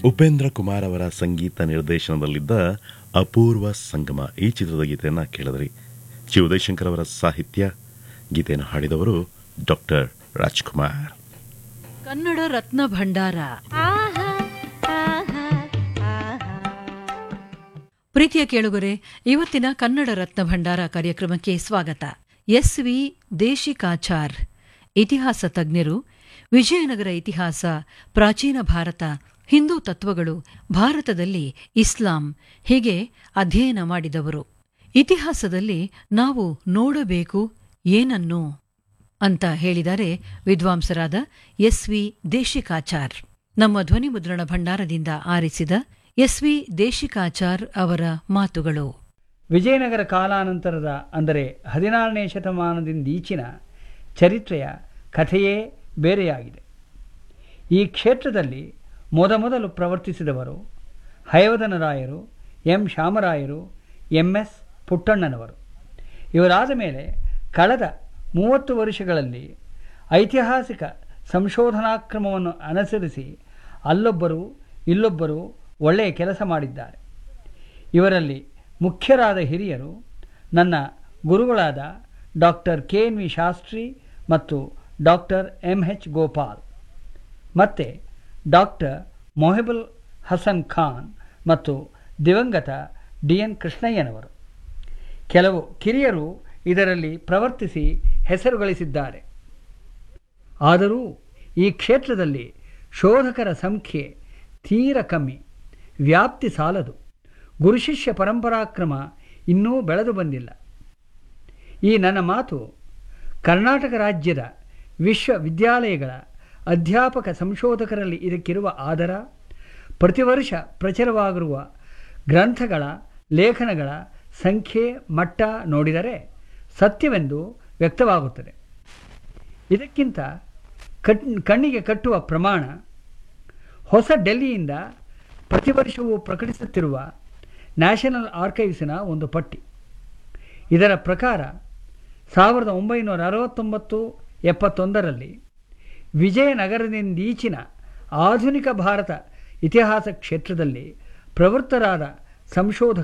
ಉಪೇಂದ್ರ ಕುಮಾರ್ ಅವರ ಸಂಗೀತ ನಿರ್ದೇಶನದಲ್ಲಿದ್ದ ಅಪೂರ್ವ ಸಂಗಮ ಈ ಚಿತ್ರದ ಗೀತೆಯನ್ನು ಕೇಳಿದ್ರಿ ಜಿ ಉದಯಶಂಕರ್ ಅವರ ಸಾಹಿತ್ಯ ಗೀತೆಯನ್ನು ಹಾಡಿದವರು ಡಾಕ್ಟರ್ ರಾಜ್ಕುಮಾರ್ ಕನ್ನಡ ರತ್ನ ಭಂಡಾರ ಪ್ರೀತಿಯ ಕೇಳುಗರೆ ಇವತ್ತಿನ ಕನ್ನಡ ರತ್ನ ಭಂಡಾರ ಕಾರ್ಯಕ್ರಮಕ್ಕೆ ಸ್ವಾಗತ ಎಸ್ ವಿ ದೇಶಿಕಾಚಾರ್ ಇತಿಹಾಸ ತಜ್ಞರು ವಿಜಯನಗರ ಇತಿಹಾಸ ಪ್ರಾಚೀನ ಭಾರತ ಹಿಂದೂ ತತ್ವಗಳು ಭಾರತದಲ್ಲಿ ಇಸ್ಲಾಂ ಹೀಗೆ ಅಧ್ಯಯನ ಮಾಡಿದವರು ಇತಿಹಾಸದಲ್ಲಿ ನಾವು ನೋಡಬೇಕು ಏನನ್ನು ಅಂತ ಹೇಳಿದ್ದಾರೆ ವಿದ್ವಾಂಸರಾದ ಎಸ್ ವಿ ದೇಶಿಕಾಚಾರ್ ನಮ್ಮ ಧ್ವನಿ ಮುದ್ರಣ ಭಂಡಾರದಿಂದ ಆರಿಸಿದ ಎಸ್ ವಿ ದೇಶಿಕಾಚಾರ್ ಅವರ ಮಾತುಗಳು ವಿಜಯನಗರ ಕಾಲಾನಂತರದ ಅಂದರೆ ಹದಿನಾರನೇ ಶತಮಾನದಿಂದೀಚಿನ ಚರಿತ್ರೆಯ ಕಥೆಯೇ ಬೇರೆಯಾಗಿದೆ ಈ ಕ್ಷೇತ್ರದಲ್ಲಿ ಮೊದಮೊದಲು ಪ್ರವರ್ತಿಸಿದವರು ಹಯವದನರಾಯರು ಎಂ ಶಾಮರಾಯರು ಎಂ ಎಸ್ ಪುಟ್ಟಣ್ಣನವರು ಇವರಾದ ಮೇಲೆ ಕಳೆದ ಮೂವತ್ತು ವರ್ಷಗಳಲ್ಲಿ ಐತಿಹಾಸಿಕ ಸಂಶೋಧನಾ ಕ್ರಮವನ್ನು ಅನುಸರಿಸಿ ಅಲ್ಲೊಬ್ಬರು ಇಲ್ಲೊಬ್ಬರು ಒಳ್ಳೆಯ ಕೆಲಸ ಮಾಡಿದ್ದಾರೆ ಇವರಲ್ಲಿ ಮುಖ್ಯರಾದ ಹಿರಿಯರು ನನ್ನ ಗುರುಗಳಾದ doctor K N V Shastri ಮತ್ತು ಡಾಕ್ಟರ್ ಎಂ ಎಚ್ ಗೋಪಾಲ್ ಮತ್ತು ಡಾಕ್ಟರ್ ಮೊಹಿಬುಲ್ ಹಸನ್ ಖಾನ್ ಮತ್ತು ದಿವಂಗತ ಡಿ ಎನ್ ಕೃಷ್ಣಯ್ಯನವರು ಕೆಲವು ಕಿರಿಯರು ಇದರಲ್ಲಿ ಪ್ರವರ್ತಿಸಿ ಹೆಸರು ಗಳಿಸಿದ್ದಾರೆ ಆದರೂ ಈ ಕ್ಷೇತ್ರದಲ್ಲಿ ಶೋಧಕರ ಸಂಖ್ಯೆ ತೀರ ಕಮ್ಮಿ ವ್ಯಾಪ್ತಿ ಸಾಲದು ಗುರುಶಿಷ್ಯ ಪರಂಪರಾಕ್ರಮ ಇನ್ನೂ ಬೆಳೆದು ಬಂದಿಲ್ಲ ಈ ನನ್ನ ಮಾತು ಕರ್ನಾಟಕ ರಾಜ್ಯದ ವಿಶ್ವವಿದ್ಯಾಲಯಗಳ ಅಧ್ಯಾಪಕ ಸಂಶೋಧಕರಲ್ಲಿ ಇದಕ್ಕಿರುವ ಆದರ ಪ್ರತಿ ವರ್ಷ ಪ್ರಚುರವಾಗಿರುವ ಗ್ರಂಥಗಳ ಲೇಖನಗಳ ಸಂಖ್ಯೆ ಮಟ್ಟ ನೋಡಿದರೆ ಸತ್ಯವೆಂದು ವ್ಯಕ್ತವಾಗುತ್ತದೆ ಇದಕ್ಕಿಂತ ಕಟ್ ಕಣ್ಣಿಗೆ ಕಟ್ಟುವ ಪ್ರಮಾಣ ಹೊಸ ಡೆಲ್ಲಿಯಿಂದ ಪ್ರತಿ ವರ್ಷವೂ ಪ್ರಕಟಿಸುತ್ತಿರುವ ನ್ಯಾಷನಲ್ ಆರ್ಕೈವ್ಸಿನ ಒಂದು ಪಟ್ಟಿ ಇದರ ಪ್ರಕಾರ ಸಾವಿರದ ಒಂಬೈನೂರ ಅರವತ್ತೊಂಬತ್ತು ಎಪ್ಪತ್ತೊಂದರಲ್ಲಿ ವಿಜಯನಗರದಿಂದೀಚಿನ ಆಧುನಿಕ ಭಾರತ ಇತಿಹಾಸ ಕ್ಷೇತ್ರದಲ್ಲಿ ಪ್ರವೃತ್ತರಾದ ಸಂಶೋಧಕ